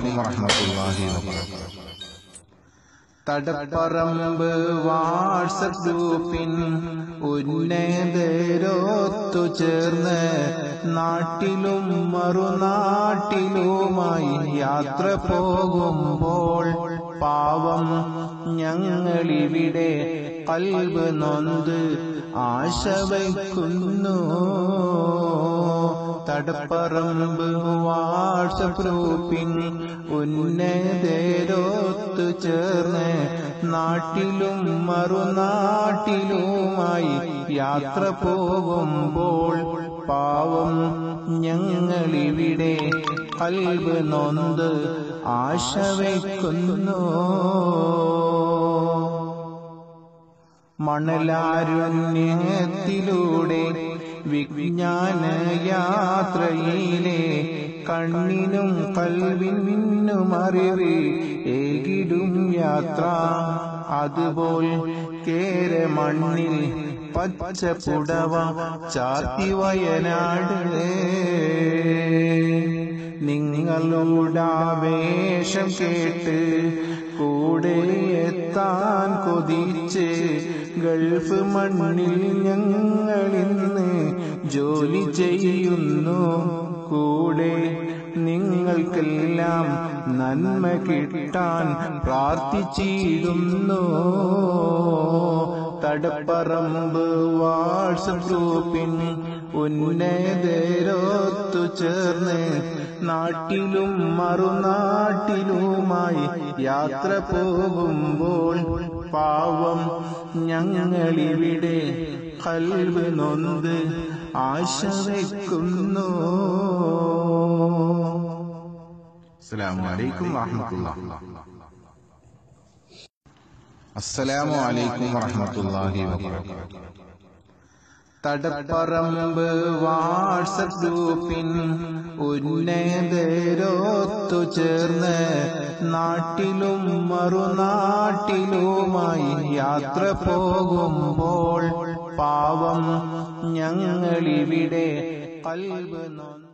അലൈക്കും വറഹ്മത്തുള്ളാഹി വബറകാതുഹു തടപ്പറമ്പ് വാട്സപ്പ് ഗ്രൂപ്പിൻ ഉന്നതരൊത്തു ചേർന്ന് നാട്ടിലും മറുനാട്ടിലുമായി യാത്ര പോകുമ്പോൾ പാവം ഞങ്ങളിവിടെ കൽബ് നൊന്ത് ആശ വയ്ക്കുന്നു തടപ്പറമ്പ് വാട്സപ്പ് ഗ്രൂപ്പിൻ ഉന്നതരൊത്തു ചേർന്ന് നാട്ടിലും മറുനാട്ടിലുമായി യാത്ര പോകുമ്പോൾ പാവം ഞങ്ങളിവിടെ കൽബ് നൊന്ത് ആശ വയ്ക്കുന്നു മണലാരുണ്യത്തിലൂടെ വിജ്ഞാന യാത്രയിലെ കണ്ണിനും കൽവിനും അറിവ് ഏകിടും യാത്ര അതുപോൽ കേര മണ്ണിൽ പച്ച പുടവ ചാത്തി വയനാട് നിങ്ങളുടെ ആവേശം കേട്ട് കൂടെ എത്താൻ കൊതിച്ച് ഗൾഫ് മണ്ണിൽ ഞങ്ങളിന്ന് ജോലി ചെയ്യുന്നു കൂടെ നിങ്ങൾക്കെല്ലാം നന്മ കിട്ടാൻ പ്രാർത്ഥിച്ചിരുന്നു തടപ്പറമ്പ് വാട്സപ്പ് ഗ്രൂപ്പിൻ ഉന്നതരൊത്തു ചേർന്ന് നാട്ടിലും മറുനാട്ടിലുമായി യാത്ര പോകുമ്പോൾ പാവം ഞങ്ങളിവിടെ കൽവ് നൊന്ത് ആശ വയ്ക്കുന്നു അസ്സലാമു അലൈക്കും വറഹ്മത്തുള്ളാഹി അസ്സലാമു അലൈക്കും വറഹ്മത്തുള്ളാഹി വബറകാതുഹു തടപ്പറമ്പ് വാട്സപ്പ് ഗ്രൂപ്പിൻ ഉന്നതരൊത്തു ചേർന്ന് നാട്ടിലും മറുനാട്ടിലുമായി യാത്ര പോകുമ്പോൾ പാവം ഞങ്ങളിവിടെ കൽബ് നൊന്ത്